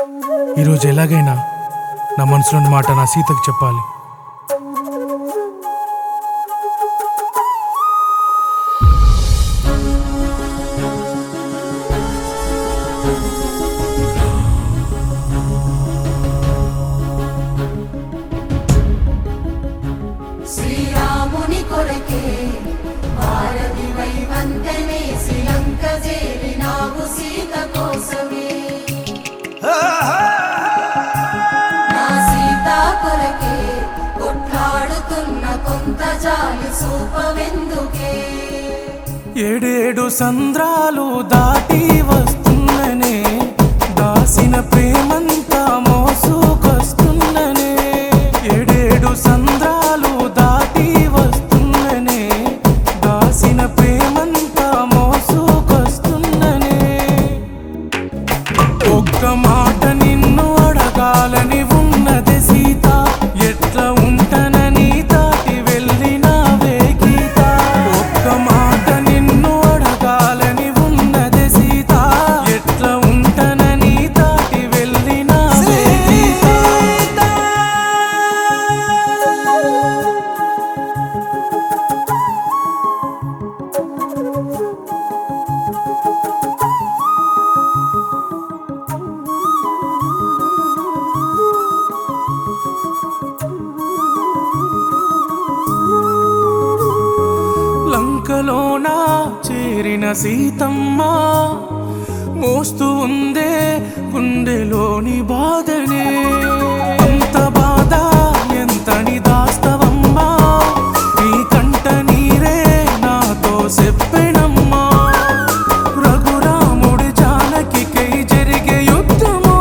ఈరోజు ఎలాగైనా నా మనసులోని మాట నా సీతకు చెప్పాలి శ్రీరాముని కొరకే భారతి వైవంతనే శ్రీలంక చేరినావు సీత కోసమే నా సీత కొరకే కొట్లాడుతున్న కొంత జాలి సూపవెందుకే ఏడేడు సంద్రాలు దాటి వస్తున్ననే దాసిన ప్రేమంతా మోసుకొస్తున్ననే ఏడేడు సంద్రాలు దాటి వస్తున్ననే దాసిన ప్రేమంతా మోసుకొస్తున్ననే ఒక్క మాట నిన్ను అడగాలని ఉన్నది సీత ఎట్లా ఉంటానని దాటి వెళ్ళినావే గీత ఒక్క మాట నిన్ను అడగాలని ఉన్నది సీత ఎట్లా ఉంటానని దాటి వెళ్ళినావే గీత లంకలోన చేరిన సీతమ్మ మోస్తూ ఉందే గుండెలోని బాధనే అంత బాధ ఎంతని దాస్తవమ్మా నీ కంట నీరే నాతో చెప్పెనమ్మా రఘురాముడి జానకికై జరిగే యుద్ధము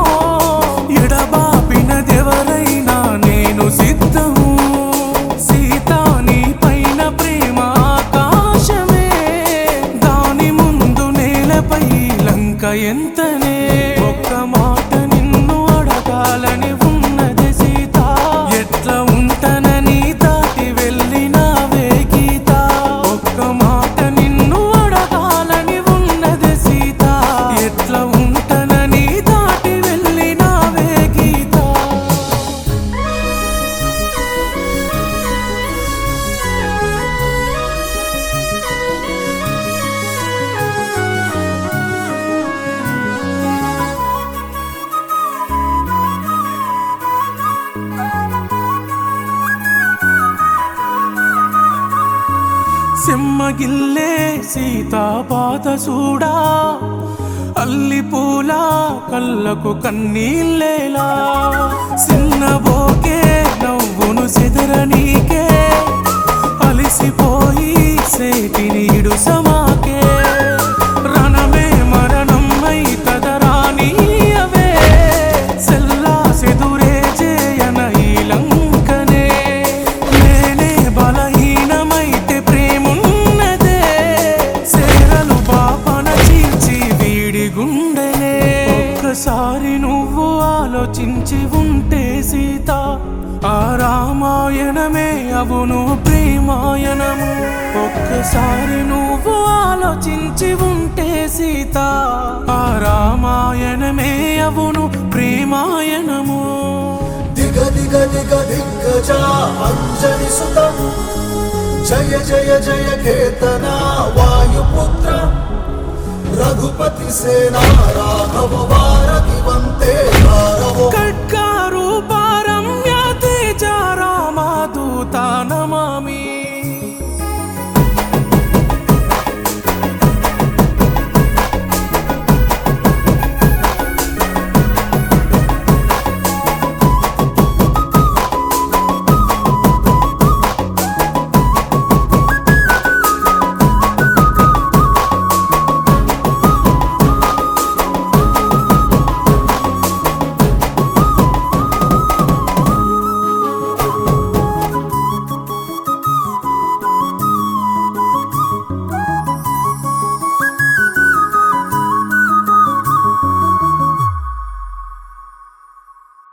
ఎడబాపినదెవరైనా నేను సిద్ధము సీతా నీ పైన ప్రేమ ఆకాశమే దాని ముందు నేలపై లంక ఎంతనే ఒక్క మాట నిన్ను అడగాలని ఉన్నది సీత ఎట్లా ఉంటానని దాటి వెళ్ళినావే గీత ఒక్క మాట నిన్ను అడగాలని ఉన్నది సీత ఎట్లా ఉంటానని దాటి వెళ్ళినావే గీత సెమ్మగిల్లే సీతాపాత చూడా అల్లి పూల కళ్ళకు కన్నీళ్ళేలా సిన్నబోకే నవ్వును సెదరనీకే అలిసిపోయి సేటిని ఇడు సమాకే రణమే మరణమై తదరానీయవే సెల్లా సెదురే చేయన ఈ లంకనే నేనే బలహీనమైతే ప్రేమున్నదే సేరలు పాపన చీల్చి వీడి గుండెనే ఒక్కసారి నువ్వు ఆలోచించి ఉంటే సీత ఆ రామాయణమే అవును ప్రేమాయణము ఒక్కసారి నువ్వు ఆలోచించి ఉంటే సీత ఆ రామాయణమే అవును ప్రేమాయణము దిగ దిగ దిగ దిగ్గజా అంజని సుతం జయ జయ జయ కేతన వాయుపుత్ర రఘుపతి సేనా రాఘవ వారధి వంతే